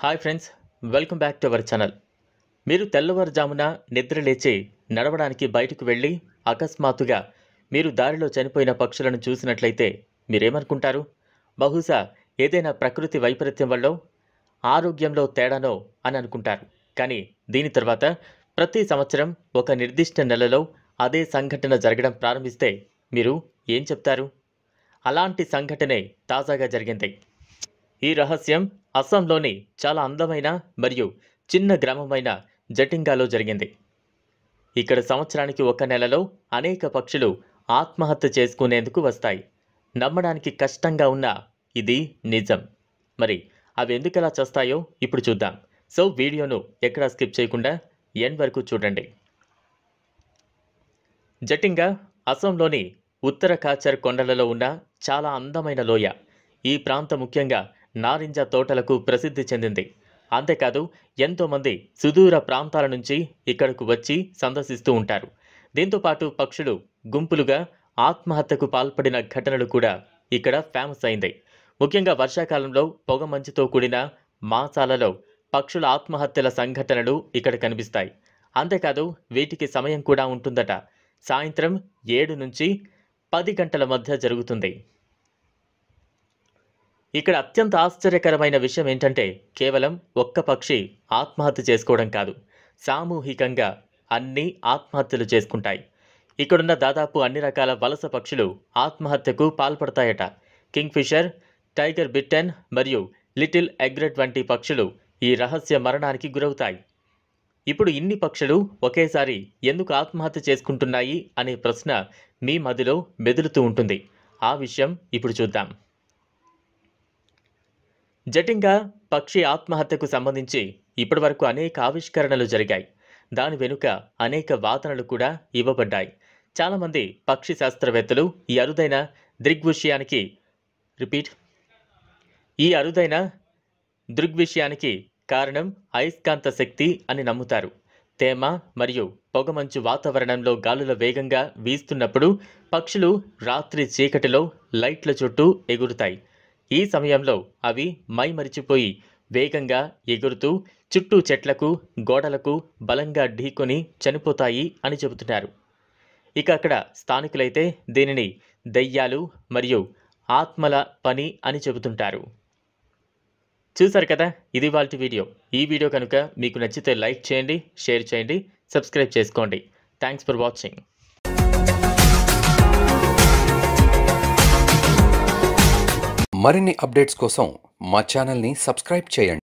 hi friends welcome back to our channel మీరు తెల్లవారుజామున నిద్ర లేచి నడవడానికి బయటకు వెళ్ళి అకస్మాత్తుగా మీరు దారిలో చనిపోయిన పక్షులను చూసినట్లయితే మీరేమనుకుంటారు బహుశా ఏదైనా ప్రకృతి వైపరీత్యం వల్ల ఆరోగ్యంలో తేడానో అని అనుకుంటారు కానీ దీని తర్వాత ప్రతి సంవత్సరం ఒక నిర్దిష్ట నెలలో అదే సంఘటన జరగడం ప్రారంభిస్తే మీరు ఏం చెప్తారు అలాంటి సంఘటనే తాజాగా జరిగింది ఈ రహస్యం అస్సాంలోని చాలా అందమైన మరియు చిన్న గ్రామమైన జటింగాలో జరిగింది ఇక్కడ సంవత్సరానికి ఒక నెలలో అనేక పక్షులు ఆత్మహత్య చేసుకునేందుకు వస్తాయి నమ్మడానికి కష్టంగా ఉన్న ఇది నిజం మరి అవి ఎందుకలా చేస్తాయో ఇప్పుడు చూద్దాం సో వీడియోను ఎక్కడా స్కిప్ చేయకుండా ఎండ్ వరకు చూడండి జటింగా అస్సాంలోని ఉత్తర కాచర్ కొండలలో ఉన్న చాలా అందమైన లోయ ఈ ప్రాంతం ముఖ్యంగా నారింజ తోటలకు ప్రసిద్ధి చెందింది అంతేకాదు ఎంతోమంది సుదూర ప్రాంతాల నుంచి ఇక్కడకు వచ్చి సందర్శిస్తూ ఉంటారు దీంతోపాటు పక్షులు గుంపులుగా ఆత్మహత్యకు పాల్పడిన ఘటనలు కూడా ఇక్కడ ఫేమస్ అయింది ముఖ్యంగా వర్షాకాలంలో పొగమంచుతో కూడిన మాసాలలో పక్షుల ఆత్మహత్యల సంఘటనలు ఇక్కడ కనిపిస్తాయి అంతేకాదు వీటికి సమయం కూడా ఉంటుందట సాయంత్రం ఏడు నుంచి పది గంటల మధ్య జరుగుతుంది ఇక్కడ అత్యంత ఆశ్చర్యకరమైన విషయం ఏంటంటే కేవలం ఒక్క పక్షి ఆత్మహత్య చేసుకోవడం కాదు సామూహికంగా అన్ని ఆత్మహత్యలు చేసుకుంటాయి ఇక్కడున్న దాదాపు అన్ని రకాల వలస పక్షులు ఆత్మహత్యకు పాల్పడతాయట కింగ్ఫిషర్ టైగర్ బిట్టెన్ మరియు లిటిల్ ఎగ్రెట్ వంటి పక్షులు ఈ రహస్య మరణానికి గురవుతాయి ఇప్పుడు ఇన్ని పక్షులు ఒకేసారి ఎందుకు ఆత్మహత్య చేసుకుంటున్నాయి అనే ప్రశ్న మీ మదిలో మెదులుతూ ఉంటుంది ఆ విషయం ఇప్పుడు చూద్దాం జటింగా పక్షి ఆత్మహత్యకు సంబంధించి ఇప్పటివరకు అనేక ఆవిష్కరణలు జరిగాయి దాని వెనుక అనేక వాదనలు కూడా ఇవ్వబడ్డాయి చాలామంది పక్షి శాస్త్రవేత్తలు ఈ అరుదైన దృగ్విషయానికి రిపీట్ ఈ అరుదైన దృగ్విషయానికి కారణం అయస్కాంత శక్తి అని నమ్ముతారు తేమ మరియు పొగమంచు వాతావరణంలో గాలుల వేగంగా వీస్తున్నప్పుడు పక్షులు రాత్రి చీకటిలో లైట్ల చుట్టూ ఎగురుతాయి ఈ సమయంలో అవి మైమరిచిపోయి వేగంగా ఎగురుతూ చుట్టూ చెట్లకు గోడలకు బలంగా ఢీకొని చనిపోతాయి అని చెబుతున్నారు ఇక అక్కడ స్థానికులైతే దీనిని దయ్యాలు మరియు ఆత్మల పని అని చెబుతుంటారు చూసారు కదా ఇది వాళ్ళ వీడియో ఈ వీడియో కనుక మీకు నచ్చితే లైక్ చేయండి షేర్ చేయండి సబ్స్క్రైబ్ చేసుకోండి థ్యాంక్స్ ఫర్ వాచింగ్ మరిన్ని అప్డేట్స్ కోసం మా ఛానల్ని సబ్స్క్రైబ్ చేయండి